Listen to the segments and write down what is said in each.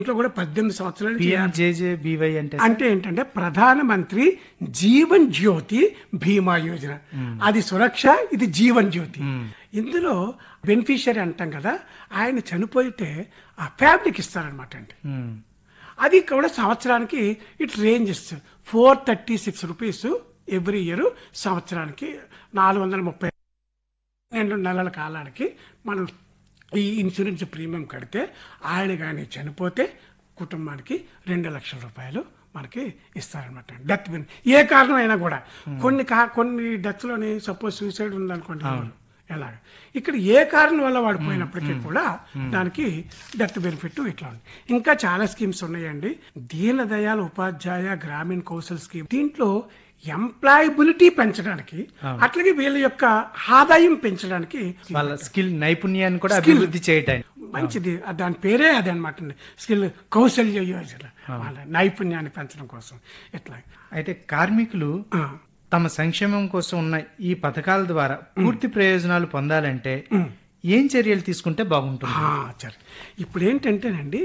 ఇంట్లో కూడా పద్దెనిమిది సంవత్సరాలు చేయాలి. పిఎంజేజేబీవై అంటే అంటే ఏంటంటే ప్రధానమంత్రి జీవన్ జ్యోతి బీమా యోజన అది సురక్ష ఇది జీవన్ జ్యోతి ఇందులో బెనిఫిషియరీ అంటాం కదా ఆయన చనిపోయితే ఆ ఫ్యామిలీకి ఇస్తారనమాట అండి ఉమ్, అది కూడా సంవత్సరానికి ఇట్ రేంజ్ ఇస్తుంది four thirty six rupees every year సంవత్సరానికి నాలుగు వందల ముప్పై రెండు నెలల కాలానికి మనం ఈ ఇన్సూరెన్స్ ప్రీమియం కడితే ఆయన కానీ చనిపోతే కుటుంబానికి రెండు లక్షల రూపాయలు మనకి ఇస్తారనమాట డెత్ బెన్ ఏ కారణం అయినా కూడా కొన్ని కా కొన్ని డెత్లోని సపోజ్ సూసైడ్ ఉందనుకోండి ఎలాగ ఇక్కడ ఏ కారణం వల్ల వాడు పోయినప్పటికీ కూడా దానికి డెత్ బెనిఫిట్ ఇట్లా ఉంది ఇంకా చాలా స్కీమ్స్ ఉన్నాయండి దీన దయాళ్ ఉపాధ్యాయ గ్రామీణ కౌశల్ స్కీమ్ దీంట్లో ఎంప్లాయబిలిటీ పెంచడానికి అట్లాగే వీళ్ళ యొక్క ఆదాయం పెంచడానికి వాళ్ళ స్కిల్ నైపుణ్యాన్ని కూడా అభివృద్ధి చేయటానికి మంచిది ఆ దాని పేరే అదే అనమాట స్కిల్ కౌశల్య యోజన వాళ్ళ నైపుణ్యాన్ని పెంచడం కోసం ఇట్లా అయితే కార్మికులు ఆ, తమ సంక్షేమం కోసం ఉన్న ఈ పథకాల ద్వారా పూర్తి ప్రయోజనాలు పొందాలంటే ఏం చర్యలు తీసుకుంటే బాగుంటుంది ఆ, సరే ఇప్పుడు ఏంటంటేనండి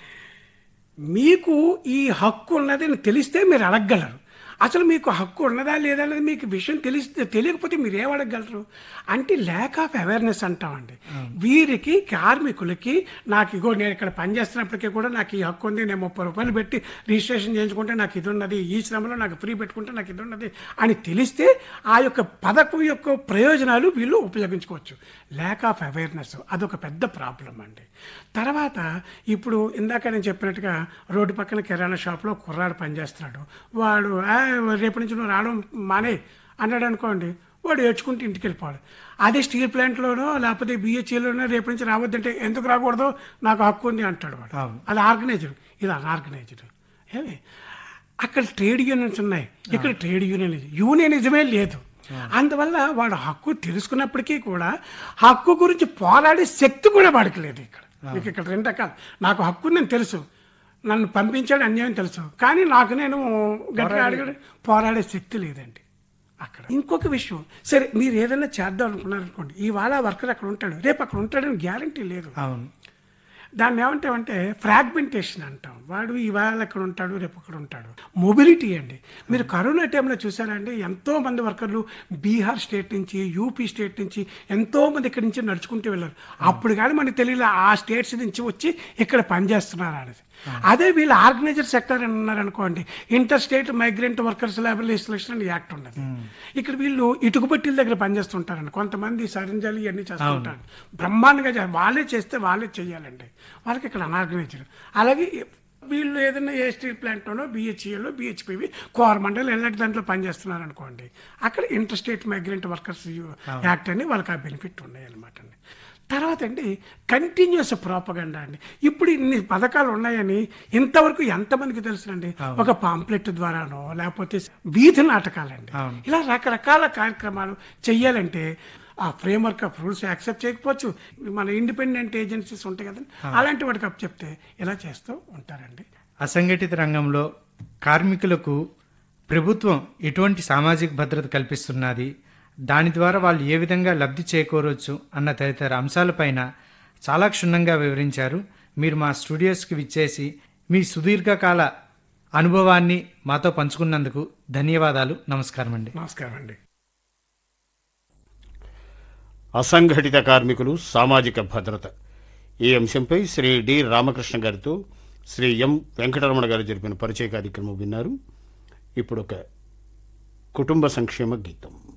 మీకు ఈ హక్కు ఉన్నది అని తెలిస్తే మీరు అడగగలరు అసలు మీకు హక్కు ఉన్నదా లేదా అనేది మీకు విషయం తెలిస్తే తెలియకపోతే మీరు ఏం అడగగలరు అంటే ల్యాక్ ఆఫ్ అవేర్నెస్ అంటామండి వీరికి కార్మికులకి నాకు ఇగో నేను ఇక్కడ పనిచేస్తున్నప్పటికీ కూడా నాకు ఈ హక్కు ఉంది నేను ముప్పై రూపాయలు పెట్టి రిజిస్ట్రేషన్ చేయించుకుంటే నాకు ఇది ఉన్నది ఈ శ్రమలో నాకు ఫ్రీ పెట్టుకుంటే నాకు ఇది ఉన్నది అని తెలిస్తే ఆ యొక్క పథకం యొక్క ప్రయోజనాలు వీళ్ళు ఉపయోగించుకోవచ్చు ల్యాక్ ఆఫ్ అవేర్నెస్ అదొక పెద్ద ప్రాబ్లం అండి తర్వాత ఇప్పుడు ఇందాక నేను చెప్పినట్టుగా రోడ్డు పక్కన కిరాణా షాప్లో కుర్రాడు పనిచేస్తున్నాడు వాడు "ఆ, రేపటి నుంచి నువ్వు రావడం మానే అన్నాడు అనుకోండి వాడు ఏడ్చుకుంటూ ఇంటికి వెళ్ళిపోవాలి అదే స్టీల్ ప్లాంట్లోనో లేకపోతే బిహెచ్ఏలోనో రేపటి నుంచి రావద్దంటే ఎందుకు రాకూడదు నాకు హక్కు ఉంది అంటాడు వాడు అవును. అది ఆర్గనైజ్డ్ ఇది అన్ఆర్గనైజ్డ్ ఏమి అక్కడ ట్రేడ్ యూనియన్స్ ఉన్నాయి ఇక్కడ ట్రేడ్ యూనియన్ యూనియనిజమే లేదు అందువల్ల వాడు హక్కు తెలుసుకున్నప్పటికీ కూడా హక్కు గురించి పోరాడే శక్తి కూడా వాడికి లేదు ఇక్కడ మీకు ఇక్కడ రెండు రకాలు నాకు హక్కు నేను తెలుసు నన్ను పంపించాడు అన్యాయం తెలుసు కానీ నాకు నేను గట్టిగా అడిగాడు పోరాడే శక్తి లేదండి అక్కడ ఇంకొక విషయం సరే మీరు ఏదైనా చేద్దాం అనుకున్నారు అనుకోండి ఇవాళ వర్కర్ అక్కడ ఉంటాడు రేపు అక్కడ ఉంటాడని గ్యారంటీ లేదు అవును దాన్ని ఏమంటామంటే ఫ్రాగ్మెంటేషన్ అంటాం వాడు ఇవాళ ఎక్కడ ఉంటాడు రేపు అక్కడ ఉంటాడు మొబిలిటీ అండి మీరు కరోనా టైంలో చూసారండి ఎంతో మంది వర్కర్లు బీహార్ స్టేట్ నుంచి యూపీ స్టేట్ నుంచి ఎంతో మంది ఇక్కడి నుంచి నడుచుకుంటూ వెళ్ళారు అప్పుడు కానీ మనకి తెలియదు ఆ స్టేట్స్ నుంచి వచ్చి ఇక్కడ పనిచేస్తున్నారు అనేది అదే వీళ్ళు ఆర్గనైజర్ సెక్టర్ అని ఉన్నారనుకోండి inter state migrant workers labour legislation అని యాక్ట్ ఉన్నది ఇక్కడ వీళ్ళు ఇటుకుబట్టిల దగ్గర పనిచేస్తుంటారండి కొంతమంది సరంజాలు ఇవన్నీ చేస్తుంటారు బ్రహ్మాండంగా చేస్తారు వాళ్ళే చేస్తే వాళ్ళే చేయాలండి వాళ్ళకి ఇక్కడ అనార్గనైజ్డ్ అలాగే వీళ్ళు ఏదైనా ఏ స్టీల్ ప్లాంట్లోనో బిహెచ్ఈలో బిహెచ్పివి కోరమండల్ ఎలాంటి దాంట్లో పనిచేస్తున్నారు అనుకోండి అక్కడ inter state migrant workers act అని వాళ్ళకి ఆ బెనిఫిట్ ఉన్నాయి అనమాట అండి తర్వాత అండి కంటిన్యూస్ ప్రాపగండా అండి ఇప్పుడు ఇన్ని పథకాలు ఉన్నాయని ఇంతవరకు ఎంతమందికి తెలుసునండి ఒక పాంప్లెట్ ద్వారానో లేకపోతే వీధి నాటకాలండి అవును. ఇలా రకరకాల కార్యక్రమాలు చెయ్యాలంటే ఆ ఫ్రేమ్వర్క్ ఆఫ్ రూల్స్ యాక్సెప్ట్ చేయకపోవచ్చు మన ఇండిపెండెంట్ ఏజెన్సీస్ ఉంటాయి కదండి అలాంటి వాటికి అప్ చెప్తే ఇలా చేస్తూ ఉంటారండి అసంఘటిత రంగంలో కార్మికులకు ప్రభుత్వం ఎటువంటి సామాజిక భద్రత కల్పిస్తున్నది దాని ద్వారా వాళ్ళు ఏ విధంగా లబ్ధి చేకూరవచ్చు అన్న తదితర అంశాలపైన చాలా క్షుణ్ణంగా వివరించారు మీరు మా స్టూడియోస్కి విచ్చేసి మీ సుదీర్ఘకాల అనుభవాన్ని మాతో పంచుకున్నందుకు ధన్యవాదాలు నమస్కారం అండి నమస్కారం అండి అసంఘటిత కార్మికులు సామాజిక భద్రత ఈ అంశంపై శ్రీ డి రామకృష్ణ గారితో శ్రీ ఎం వెంకటరమణ గారు జరిపిన పరిచయ కార్యక్రమం విన్నారు ఇప్పుడు ఒక కుటుంబ సంక్షేమ గీతం